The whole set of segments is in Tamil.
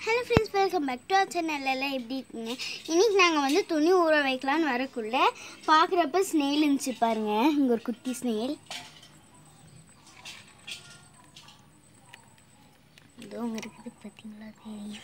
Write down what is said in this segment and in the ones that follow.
hello friends welcome back to our channel எல்லாம் எப்படி இருக்கீங்க இன்றைக்கி நாங்கள் வந்து துணி ஊற வைக்கலான்னு வரக்குள்ள பார்க்குறப்ப ஸ்னெயில் இருந்துச்சு பாருங்க இங்கே ஒரு குட்டி ஸ்னெயில் இதோ அங்கே இருக்குது பார்த்தீங்களா தெரியும்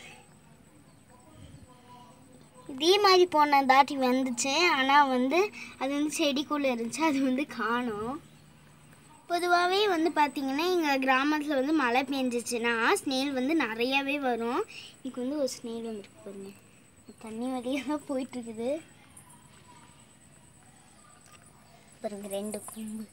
இதே மாதிரி போன தாட்டி வந்துச்சு ஆனால் வந்து அது வந்து செடிக்குள்ளே இருந்துச்சு அது வந்து காணோம் பொதுவாகவே வந்து பார்த்திங்கன்னா எங்கள் கிராமத்தில் வந்து மழை பெஞ்சிச்சுன்னா ஸ்னேல் வந்து நிறையாவே வரும் இன்னைக்கு வந்து ஒரு ஸ்னேல் வந்துருக்கு பாருங்க தண்ணி வழியாக தான் போயிட்டுருக்குது பாருங்க ரெண்டு கொம்பு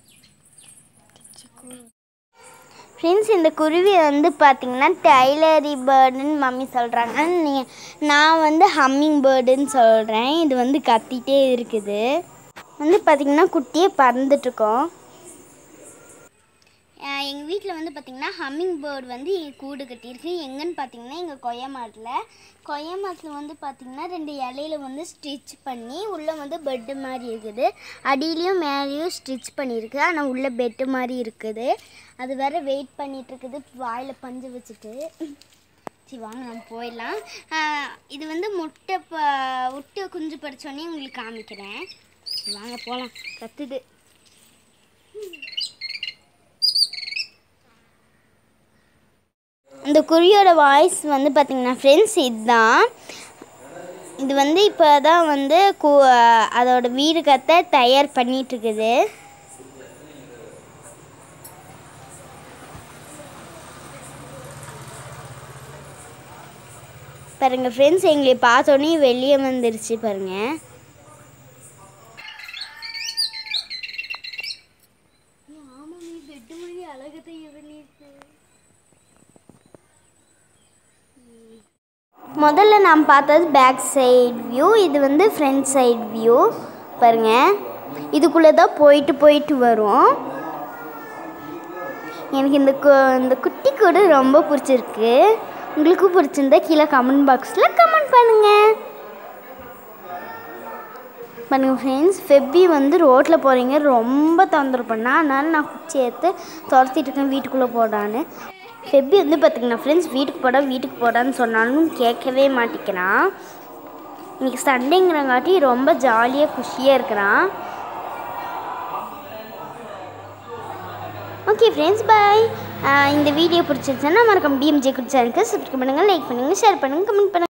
ஃப்ரெண்ட்ஸ் இந்த குருவி வந்து பார்த்திங்கன்னா டைலரி பேர்டுன்னு மம்மி சொல்கிறாங்க நீங்கள் நான் வந்து ஹம்மிங் பேர்டுன்னு சொல்கிறேன் இது வந்து கத்திட்டே இருக்குது வந்து பார்த்திங்கன்னா குட்டியே பறந்துட்டுருக்கோம் எங்கள் வீட்டில் வந்து பார்த்திங்கன்னா ஹம்மிங் பேர்டு வந்து இங்க கூடு கட்டியிருக்கு எங்கன்னு பார்த்தீங்கன்னா எங்கள் கொய்யா மரத்தில் கொய்யா மரத்தில் வந்து பார்த்திங்கன்னா ரெண்டு இலையில வந்து ஸ்டிச் பண்ணி உள்ளே வந்து பெட்டு மாதிரி இருக்குது அடியிலையும் மேலேயும் ஸ்டிச் பண்ணியிருக்கு ஆனால் உள்ளே பெட்டு மாதிரி இருக்குது அது வேற வெயிட் பண்ணிட்டு இருக்குது வாயில் பஞ்சு வச்சுட்டு சரி வாங்க நம்ம போயிடலாம் ஆஹ் இது வந்து முட்டை ப விட்டு குஞ்சு பறிச்சோன்னே உங்களுக்கு காமிக்கிறேன் சரி, வாங்க போகலாம் கத்துது அந்த குருவியோட வாய்ஸ் வந்து பார்த்திங்கன்னா ஃப்ரெண்ட்ஸ் இதுதான் இது வந்து இப்போ தான் வந்து கு அதோட வீடு கத்த தயார் பண்ணிட்டு இருக்குது பாருங்க ஃப்ரெண்ட்ஸ் எங்களை பார்த்தோன்னே வெளியே வந்துருச்சு பாருங்க ஆமாம் நீ பெட்டு மொழி அழகத்தை பண்ணிருக்கு முதல்ல நாம் பார்த்தது பேக் சைடு வியூ இது வந்து ஃப்ரண்ட் சைடு வியூ பாருங்க இதுக்குள்ளே தான் போயிட்டு போயிட்டு வரும் எனக்கு இந்த கு இந்த குட்டி கூடு ரொம்ப பிடிச்சிருக்கு உங்களுக்கும் பிடிச்சிருந்தா கீழே கமெண்ட் பாக்ஸில் கமெண்ட் பண்ணுங்கள் பண்ணுங்க ஃப்ரெண்ட்ஸ் ஃபெப்பி வந்து ரோட்டில் போகிறீங்க ரொம்ப தொந்தரவு பண்ணா அதனால நான் குச்சி எடுத்து துரத்திட்டு இருக்கேன் வீட்டுக்குள்ளே போடான்னு ஃபெப்பி வந்து பார்த்திங்கன்னா ஃப்ரெண்ட்ஸ் வீட்டுக்கு போடா வீட்டுக்கு போடான்னு சொன்னாலும் கேட்கவே மாட்டேங்கிறான் இன்னைக்கு சண்டேங்கிறங்காட்டி ரொம்ப ஜாலியாக குஷியாக இருக்கிறான் ஓகே ஃப்ரெண்ட்ஸ் பாய் இந்த வீடியோ பிடிச்சிருச்சுன்னா மறக்காம டிஎம்ஜே குடி சேனலுக்கு சப்ஸ்கிரைப் பண்ணுங்கள் லைக் பண்ணுங்கள் ஷேர் பண்ணுங்கள் கமெண்ட் பண்ணுங்கள்